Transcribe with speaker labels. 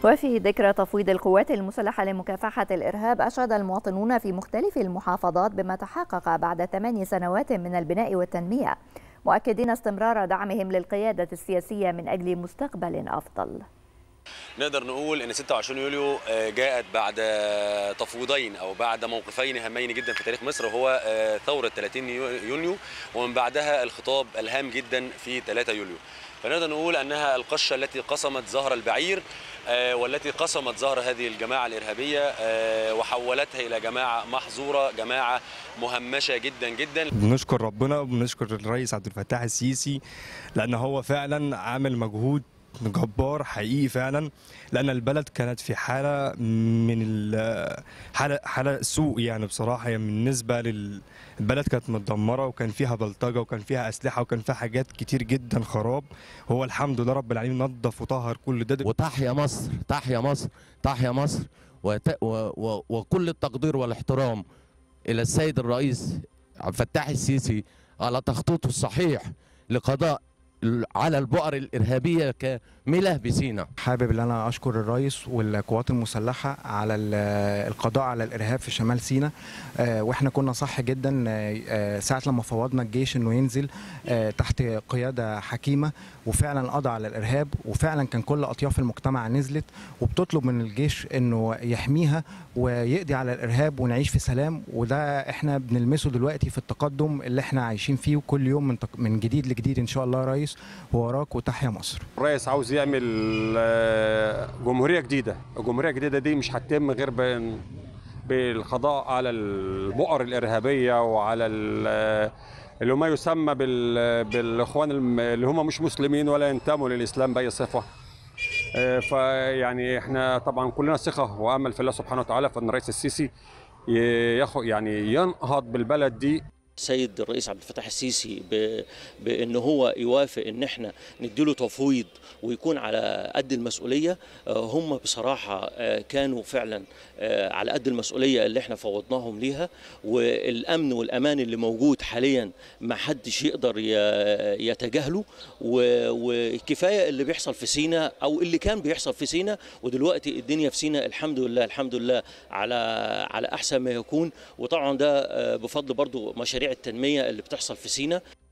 Speaker 1: وفي ذكرى تفويض القوات المسلحة لمكافحة الإرهاب أشاد المواطنون في مختلف المحافظات بما تحقق بعد ثمان سنوات من البناء والتنمية مؤكدين استمرار دعمهم للقيادة السياسية من أجل مستقبل أفضل
Speaker 2: نقدر نقول ان 26 يوليو جاءت بعد تفويضين او بعد موقفين هامين جدا في تاريخ مصر وهو ثوره 30 يونيو ومن بعدها الخطاب الهام جدا في 3 يوليو فنقدر نقول انها القشه التي قسمت ظهر البعير والتي قسمت ظهر هذه الجماعه الارهابيه وحولتها الى جماعه محظوره جماعه مهمشه جدا جدا
Speaker 3: بنشكر ربنا وبنشكر الرئيس عبد الفتاح السيسي لان هو فعلا عامل مجهود جبار حقيقي فعلا لان البلد كانت في حاله من حاله حاله سوء يعني بصراحه يعني بالنسبه للبلد كانت متدمره وكان فيها بلطجه وكان فيها اسلحه وكان فيها حاجات كتير جدا خراب هو الحمد لله رب العالمين نظف وطهر كل ده
Speaker 4: وتحيا مصر تحيا مصر تحيا مصر وت... و... و... وكل التقدير والاحترام الى السيد الرئيس عبد الفتاح السيسي على تخطيطه الصحيح لقضاء على البؤر الارهابيه كامله بسينا
Speaker 5: حابب ان انا اشكر الرئيس والقوات المسلحه على القضاء على الارهاب في شمال سينا واحنا كنا صح جدا ساعه لما فوضنا الجيش انه ينزل تحت قياده حكيمه وفعلا قضى على الارهاب وفعلا كان كل اطياف المجتمع نزلت وبتطلب من الجيش انه يحميها ويقضي على الارهاب ونعيش في سلام وده احنا بنلمسه دلوقتي في التقدم اللي احنا عايشين فيه وكل يوم من من جديد لجديد ان شاء الله يا ريس ووراك وتحيا مصر
Speaker 6: الرئيس عاوز يعمل جمهوريه جديده الجمهوريه الجديده دي مش هتتم غير بالقضاء على البؤر الارهابيه وعلى اللي ما يسمى بالاخوان اللي هم مش مسلمين ولا ينتموا للاسلام باي صفه فيعني احنا طبعا كلنا ثقه وامل في الله سبحانه وتعالى في ان الرئيس السيسي ياخد يعني ينهض بالبلد دي
Speaker 7: السيد الرئيس عبد الفتاح السيسي بان هو يوافق ان احنا نديله تفويض ويكون على قد المسؤوليه هم بصراحه كانوا فعلا على قد المسؤوليه اللي احنا فوضناهم ليها والامن والامان اللي موجود حاليا ما حدش يقدر يتجاهله وكفايه اللي بيحصل في سينا او اللي كان بيحصل في سينا ودلوقتي الدنيا في سينا الحمد لله الحمد لله على على احسن ما يكون وطبعا ده بفضل برضو مشاريع التنميه اللي بتحصل في سينا